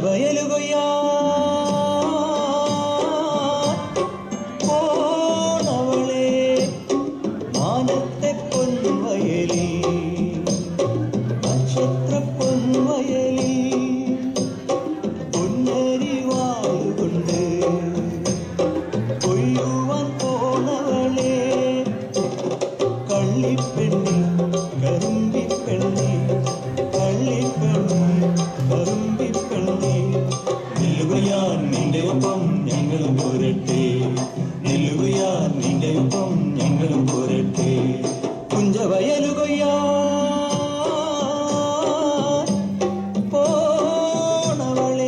പുഞ്ചവയലുകൊയ്യാ പോണവളെ മാനത്തെ പൊൻവയലിൽ നക്ഷത്ര പൊൻവയലിൽ പൊന്നരിവാളുകൊണ്ട് കൊയ്യുവാൻ പോണവളെ കള്ളിപ്പെണ്ണി കറുമ്പിപ്പെണ്ണി കള്ളിപ്പെണ്ണി കറുമ്പിപ്പെണ്ണി നില്ലുകയാൻ നിന്റെ ഒപ്പം ഞങ്ങളും പോരട്ടെ നില്ലുകയാൻ നിന്റെ ഒപ്പം ഞങ്ങളും പോരട്ടെ കുഞ്ചവയലുകൊയ്യാ പോണവളേ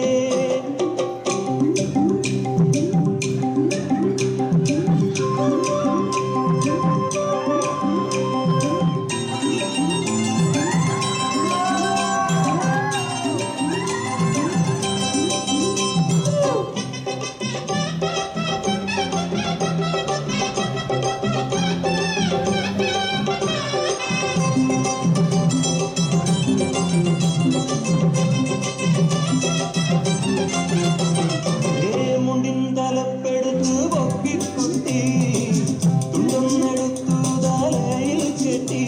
മുണ്ടിൻ തലപ്പെടുത്ത് പൊക്കിക്കുത്തി തുണ്ടൊന്നെടുത്തു തലയിൽ കെട്ടി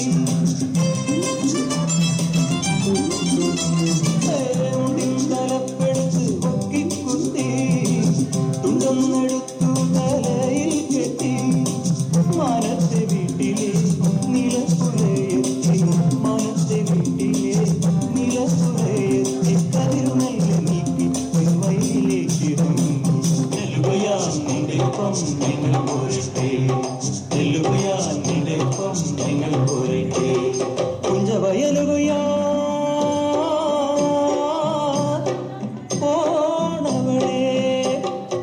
മുണ്ടിൻ തലപ്പെടുത്ത് പൊക്കിക്കുത്തി തുണ്ടൊന്നെടുത്തു തലയിൽ കെട്ടി മാനത്തെ വീട്ടിലെ നിലപ്പുലയെത്തി മാനത്തെ വീട്ടിലെ നിലപ്പുലയെത്തി കതിരുമല്ല നീക്കി വയലിലേക്ക് ഇറങ്ങി നെല്ലുകയാ നിന്റെ ഒപ്പം ഞങ്ങൾ പോരട്ടെ നെല്ലുകയാ നിന്റെ ഒപ്പം ഞങ്ങൾ പോരട്ടെ കുഞ്ചവയലുകയാ പോണവളേ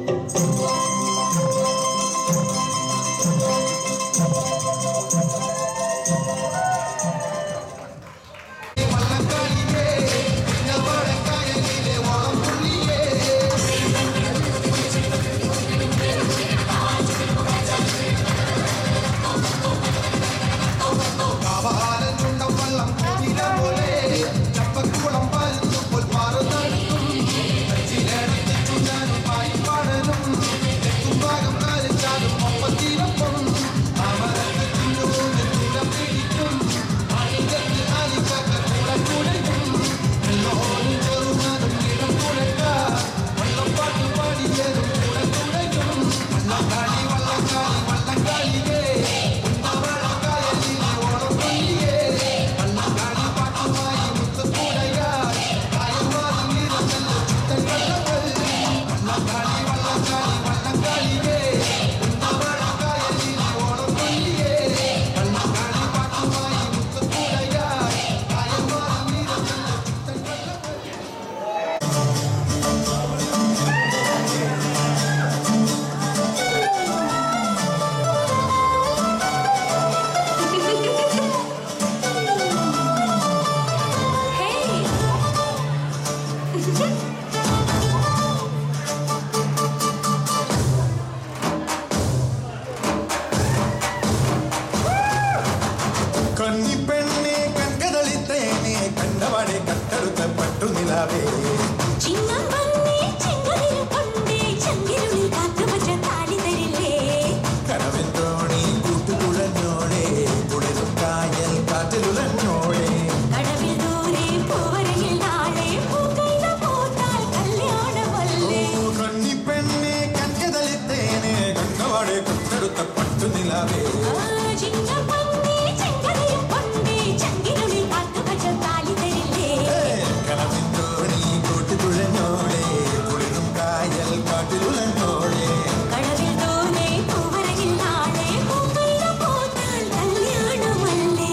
കാവാലച്ചുണ്ടം വള്ളം കോവില പോലെ ചപ്പക്കുളം പാലത്തുമ്പോൾ പാറുന്നടുത്തും കച്ചിലേടത്തിച്ചു ഞാനും പായിപ്പാടനും തെക്കുംഭാഗം കാലിച്ചാലും ഒപ്പത്തിനൊപ്പം അമരത്ത് തിന്നൂന്ന് ചുരം പിടിക്കും അണികത്ത് ആലിക്കക്ക കൂടെ കൂടെയും എല്ലോരും ചെറുമാനും ഇടം കുഴക്ക വള്ളപ്പാട്ട് പാടിയതും കൂടെ കൂടെയും വള്ളക്കാളി വള്ളക്കാളി വള്ളക്കാളിയേ ഉന്നവളക്കായലിലെ ഓണം കൊല്ലിയേ വള്ളക്കാളി പാട്ടുമായി മുത്തുകൂടയായി കായമാറി നീരന്നല്ല ചുറ്റൻ വള്ളങ്ങൾ വള്ളക്കാളി വള്ളക്കാളി വള്ളക്കാളിയേ ഉന്നവളക്കായലിലെ ഓണം കൊല്ലിയേ വള്ളക്കാളി പാട്ടുമായി മുത്തുകൂടയായി കായമാറി നീരന്നല്ല ചുറ്റൻ വള്ളങ്ങൾ കന്നിപ്പെണ്ണെ കൺകതളിത്തേനെ കണ്ടവളെ കട്ടെടുത്ത പട്ടുനിലാവേ ചിങ്ങം വന്നേ ചെങ്കതിൽ കൊണ്ടേ ചങ്കിരുളിൽ കാത്തുവച്ച താലി തരില്ലേ കനവിൻ തോണി കൂട്ടുകുഴഞ്ഞോളെ കുളിരും കായൽ കാറ്റിലുലഞ്ഞോളെ കടവിൽ ദൂരെ പൂവരയിൽ നാളെ പൂക്കൈത പോത്താൽ കല്യാണമല്ലേ കന്നിപ്പെണ്ണെ കൺകതളിത്തേനെ കണ്ടവളെ കട്ടെടുത്ത പട്ടുനിലാവേ ആ, ചിങ്ങം വന്നേ ചെങ്കതിൽ കൊണ്ടേ ചങ്കിരുളിൽ കാത്തുവച്ച താലി തരില്ലേ കനവിൻ തോണി കൂട്ടുകുഴഞ്ഞോളെ കുളിരും കായൽ കാറ്റിലുലഞ്ഞോളെ കടവിൽ ദൂരെ പൂവരയിൽ നാളെ പൂക്കൈത പോത്താൽ കല്യാണമല്ലേ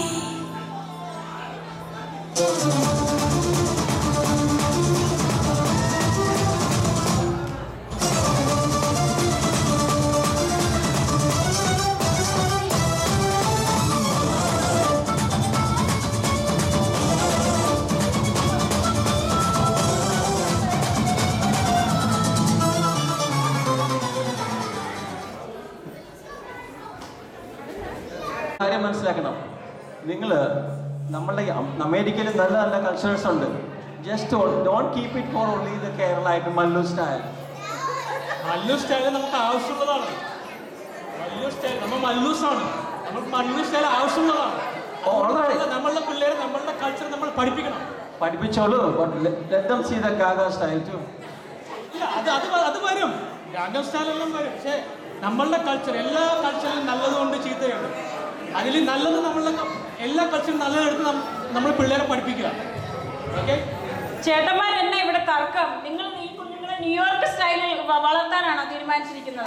കാര്യം മനസ്സിലാക്കണം നിങ്ങൾ നമ്മളുടെ ഈ അം- അമേരിക്കയിൽ നല്ല നല്ല കൾച്ചേഴ്സ് ഉണ്ട് just don't, don't keep it for only the Kerala like Mallu style. Mallu style നമുക്ക് ആവശ്യമുള്ളതാണ് മല്ലു സ്റ്റൈൽ നമ്മൾ മല്ലൂസാണ് നമുക്ക് മല്ലു സ്റ്റൈൽ ആവശ്യമുള്ളതാണ് All right. നമ്മളുടെ- നമ്മളുടെ പിള്ളേരെ നമ്മളുടെ കൾച്ചർ നമ്മൾ പഠിപ്പിക്കണം പഠിപ്പിച്ചോളൂ but let, let them see the Gaga style too. ഇല്ല അത് അത് വ- അത് വരും ഗാംഗം സ്റ്റൈൽ എല്ലാം വരും പക്ഷേ നമ്മളുടെ കൾച്ചർ എല്ലാ കൾച്ചറിലും നല്ലതുകൊണ്ട് ചീത്തയുണ്ട് അതിൽ നല്ലത് നമ്മളുടെ ക- എല്ലാ കൾച്ചറും നല്ലതെടുത്ത് നം- നമ്മൾ പിള്ളേരെ പഠിപ്പിക്കുക ഓക്കെ ചേട്ടന്മാർ എന്നെ ഇവിടെ തർക്കം നിങ്ങൾ ഈ കുഞ്ഞുങ്ങളെ ന്യൂയോർക്ക് സ്റ്റൈലിൽ വ- വളർത്താനാണോ തീരുമാനിച്ചിരിക്കുന്നത്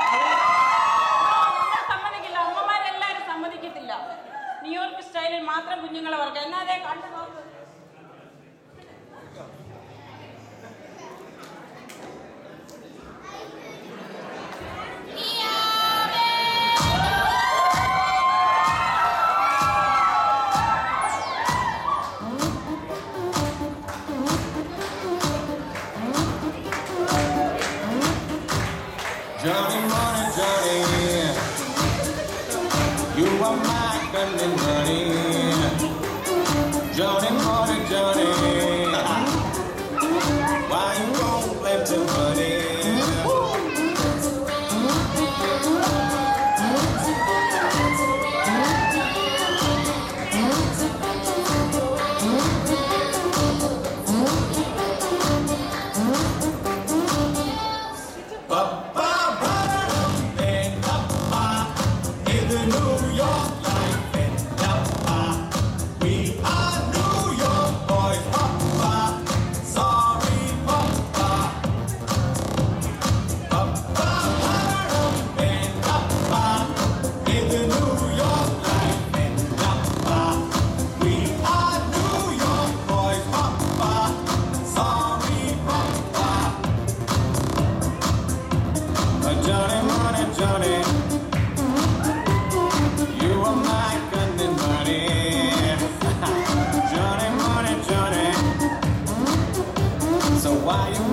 ഞാൻ സമ്മതിക്കില്ല അമ്മമാരെല്ലാരും സമ്മതിക്കത്തില്ല ന്യൂയോർക്ക് സ്റ്റൈലിൽ മാത്രം കുഞ്ഞുങ്ങളെ വളർത്തുക എന്നാ അതേ കണ്ടു നോക്ക് Johnny, money, Johnny. You are my gun and money. Johnny, money, Johnny. Why you gon' blame the money? Papa, brother, and Papa, in the New York life and Papa. We are New York boys, Papa. Sorry, Papa. Papa, brother, and Papa, in the New York life and Papa. We are New York boys, Papa. Sorry, Papa. Johnny, money, Johnny. You are my gun and money. Johnny, money, Johnny. So why you